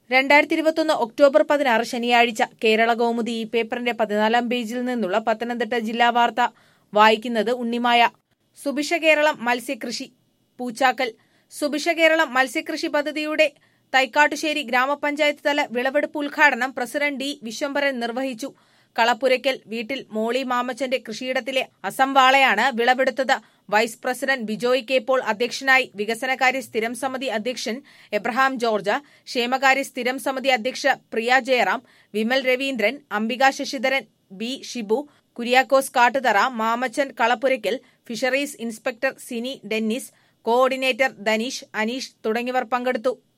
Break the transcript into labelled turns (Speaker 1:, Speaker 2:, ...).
Speaker 1: രണ്ടായിരത്തി ഇരുപത്തൊന്ന് ഒക്ടോബർ പതിനാറ് ശനിയാഴ്ച കേരള കൗമുദി ഈ പേപ്പറിന്റെ പതിനാലാം പേജിൽ നിന്നുള്ള പത്തനംതിട്ട ജില്ലാ വാർത്ത വായിക്കുന്നത് ഉണ്ണിമായ സുഭിക്ഷ കേരളം മത്സ്യകൃഷി പൂച്ചാക്കൽ സുഭിക്ഷ കേരളം മത്സ്യകൃഷി പദ്ധതിയുടെ തൈക്കാട്ടുശ്ശേരി ഗ്രാമപഞ്ചായത്ത് തല വിളവെടുപ്പ് ഉദ്ഘാടനം പ്രസിഡന്റ് ഡി വിശ്വംഭരൻ നിർവഹിച്ചു കളപ്പുരയ്ക്കൽ വീട്ടിൽ മോളി മാമച്ചന്റെ കൃഷിയിടത്തിലെ അസംവാളയാണ് വിളവെടുത്തത് vice president Bijoy K Paul അധ്യക്ഷനായി വികസനകാര്യ സ്ഥിരം സമിതി അധ്യക്ഷൻ എബ്രഹാം ജോർജ് ക്ഷേമകാര്യ സ്ഥിരം സമിതി അധ്യക്ഷ Priya Jayaram Vimal Raveendran Ambika Sasidharan B Shibu Kuriakose Kattuthara Mamachan Kalappurackal fisheries inspector Sini Dennis coordinator Dhaneesh Aneesh തുടങ്ങിയവർ പങ്കെടുത്തു